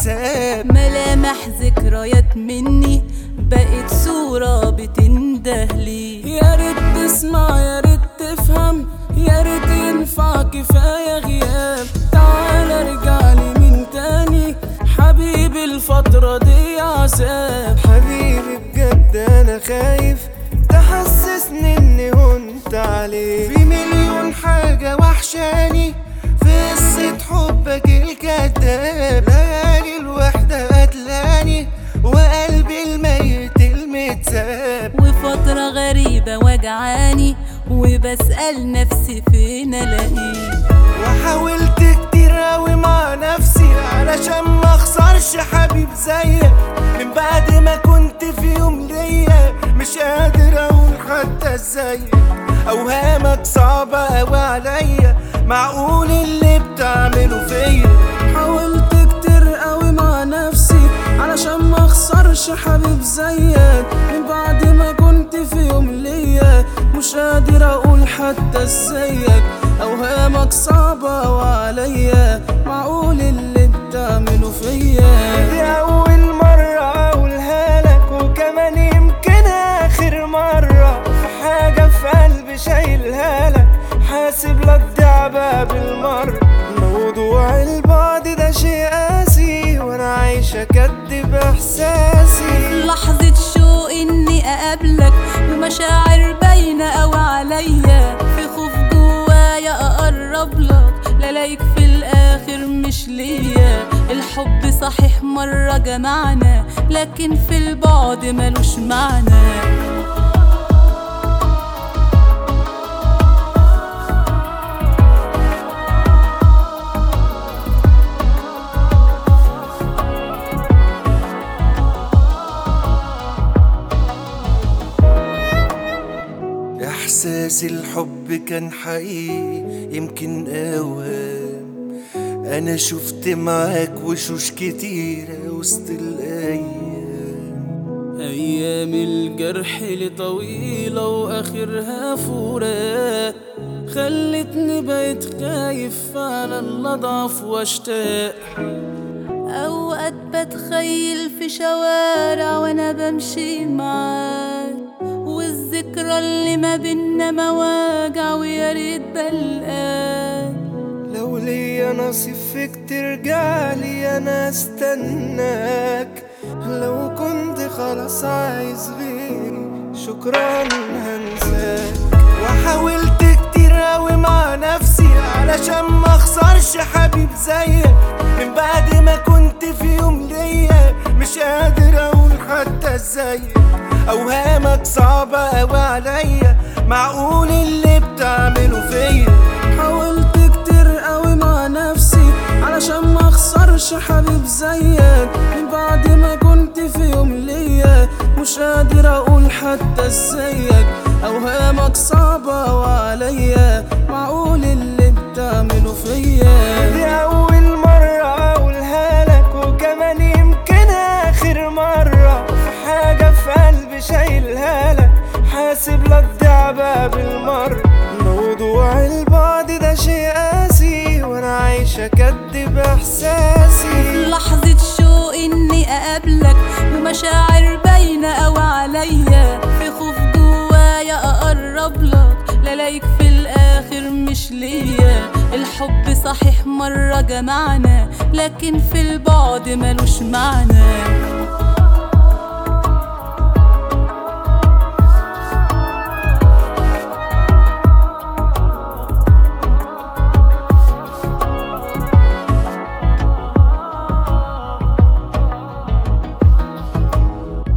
حساب ملامح ذكريات مني بقت صورة بتندهلي يا ريت تسمع يا ريت تفهم يا ريت ينفع كفاية غياب تعال ارجع لي من تاني حبيبي الفترة دي عذاب حبيبي بجد انا خايف تحسسني اني هنت عليك في مليون حاجة وحشاني في قصة حبك الكذاب ليالي الوحدة قتلاني وقلبي الميت المتساب وفترة غريبة وجعاني وبسأل نفسي فين الاقيه وحاولت كتير اوي مع نفسي علشان ما اخسرش حبيب زيك من بعد ما كنت في يوم ليا مش قادر اقول حتى ازيك اوهامك صعبة اوي عليا معقول اللي بتعمله فيا حاولت كتير قوي مع نفسي علشان ما اخسرش حبيب زيك من بعد ما كنت في يوم ليا مش قادر اقول حتى ازيك اوهامك صعبة وعليا معقول اللي بتعمله فيا دي اول مرة اقولها لك وكمان يمكن اخر مرة في حاجة في قلبي شايلها لك حاسب لك دعبة بالمرة موضوع البعد ده شيء قاسي وانا عايش اكدب احساسي لحظة شوق اني اقابلك ومشاعر باينة اوي عليا في خوف جوايا اقرب لك للاقيك في الاخر مش ليا الحب صحيح مرة جمعنا لكن في البعد ملوش معنى احساس الحب كان حقيقي يمكن اوهام انا شفت معاك وشوش كتيرة وسط الايام ايام الجرح لطويلة واخرها فراق خلتني بقيت خايف فعلا لا اضعف واشتاق اوقات بتخيل في شوارع وانا بمشي معاك والذكرى اللي ما بينا مواجع ويا ريت بلقاك لو ليا نصيب فيك ترجعلي انا استناك لو كنت خلاص عايز غيري شكرا هنساك وحاولت كتير اوي مع نفسي علشان ما اخسرش حبيب زيك من بعد ما كنت في يوم ليا مش قادر اقول حتى ازيك اوهامك صعبة اوي عليا معقول اللي بتعمله فيا حاولت كتير قوي مع نفسي علشان ما اخسرش حبيب زيك من بعد ما كنت في يوم ليا مش قادر اقول حتى ازيك اوهامك صعبة وعليا معقول اللي بتعمله فيا دي أول مرة أقولها لك وكمان يمكن آخر مرة في حاجة في قلبي شايلها لك حاسب لك دعبة بالمرة موضوع البعد ده شيء قاسي وأنا عايش أكدب إحساسي لحظة شوق اني اقابلك ومشاعر باينة اوي عليا في خوف جوايا اقرب لك للاقيك في الاخر مش ليا الحب صحيح مرة جمعنا لكن في البعد ملوش معنى